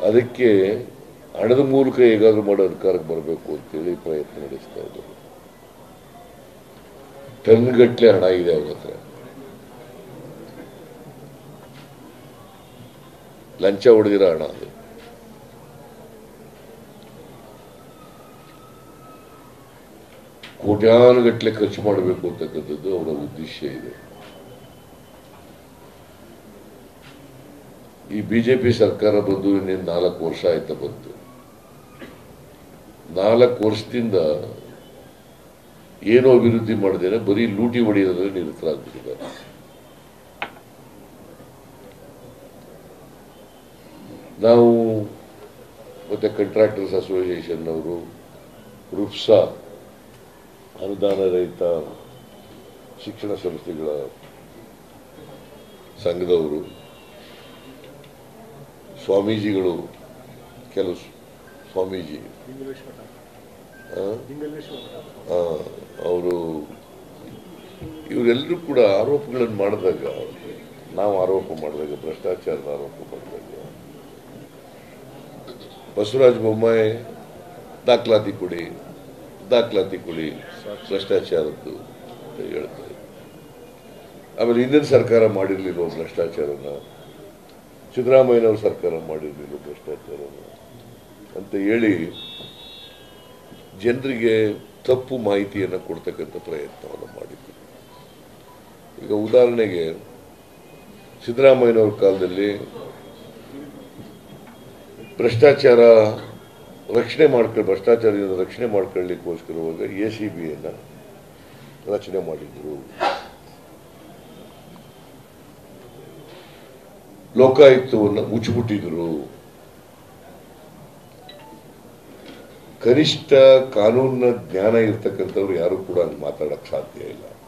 ಅದಕ್ಕೆ ಹಣದ ಮೂಲಕ ಹೇಗಾದ್ರೂ ಮಾಡೋ ಅಧಿಕಾರಕ್ಕೆ ಬರಬೇಕು ಅಂತೇಳಿ ಪ್ರಯತ್ನ ನಡೆಸ್ತಾ ಇದ್ದಾರೆ ಟನ್ಗಟ್ಲೆ ಹಣ ಇದೆ ಅವ್ರ ಹತ್ರ ಲಂಚ ಹೊಡೆದಿರೋ ಹಣ ಅದು ಕೋಟ್ಯಾನುಗಟ್ಲೆ ಖರ್ಚು ಮಾಡಬೇಕು ಅಂತಕ್ಕಂಥದ್ದು ಅವರ ಉದ್ದೇಶ ಇದೆ ಈ ಬಿಜೆಪಿ ಸರ್ಕಾರ ಬಂದು ಇನ್ನೇನು ನಾಲ್ಕು ವರ್ಷ ಆಯ್ತಾ ಬಂತು ನಾಲ್ಕು ವರ್ಷದಿಂದ ಏನೂ ಅಭಿವೃದ್ಧಿ ಮಾಡದೇನೆ ಬರೀ ಲೂಟಿ ಹೊಡೆಯೋದ್ರಲ್ಲಿ ನಿರತರಾಗ್ಬಿಟ್ಟಿದ್ದಾರೆ ನಾವು ಮತ್ತೆ ಕಾಂಟ್ರಾಕ್ಟರ್ಸ್ ಅಸೋಸಿಯೇಷನ್ ಅವರು ರುಪ್ಸಾ ಅನುದಾನ ರಹಿತ ಶಿಕ್ಷಣ ಸಂಸ್ಥೆಗಳ ಸಂಘದವರು ಸ್ವಾಮೀಜಿಗಳು ಕೆಲವು ಸ್ವಾಮೀಜಿ ಅವರು ಇವರೆಲ್ಲರೂ ಕೂಡ ಆರೋಪಗಳನ್ನು ಮಾಡಿದಾಗ ನಾವು ಆರೋಪ ಮಾಡಿದಾಗ ಭ್ರಷ್ಟಾಚಾರದ ಆರೋಪ ಮಾಡಿದಾಗ ಬಸವರಾಜ ಬೊಮ್ಮಾಯಿ ದಾಖಲಾತಿ ಕೊಡಿ ದಾಖಲಾತಿ ಕೊಡಿ ಭ್ರಷ್ಟಾಚಾರದ್ದು ಅಂತ ಹೇಳ್ತಾರೆ ಆಮೇಲೆ ಹಿಂದಿನ ಸರ್ಕಾರ ಮಾಡಿರ್ಲಿಲ್ಲ ಭ್ರಷ್ಟಾಚಾರನ ಸಿದ್ದರಾಮಯ್ಯನವ್ರ ಸರ್ಕಾರ ಮಾಡಿರಲಿಲ್ಲ ಭ್ರಷ್ಟಾಚಾರನ ಅಂತ ಹೇಳಿ ಜನರಿಗೆ ತಪ್ಪು ಮಾಹಿತಿಯನ್ನು ಕೊಡ್ತಕ್ಕಂಥ ಪ್ರಯತ್ನವನ್ನು ಮಾಡಿದ್ರು ಈಗ ಉದಾಹರಣೆಗೆ ಸಿದ್ದರಾಮಯ್ಯನವ್ರ ಕಾಲದಲ್ಲಿ ಭ್ರಷ್ಟಾಚಾರ ರಕ್ಷಣೆ ಮಾಡ್ಕೊಳ್ಳಿ ಭ್ರಷ್ಟಾಚಾರದಿಂದ ರಕ್ಷಣೆ ಮಾಡ್ಕೊಳ್ಳಿಕ್ಕೋಸ್ಕರವಾಗ ಎ ಸಿ ಬಿಯನ್ನು ರಚನೆ ಮಾಡಿದ್ರು ಲೋಕಾಯುಕ್ತವನ್ನು ಮುಚ್ಚಿಬಿಟ್ಟಿದ್ರು ಕನಿಷ್ಠ ಕಾನೂನಿನ ಜ್ಞಾನ ಇರ್ತಕ್ಕಂಥವ್ರು ಯಾರು ಕೂಡ ಹಂಗೆ ಮಾತಾಡಕ್ ಸಾಧ್ಯ ಇಲ್ಲ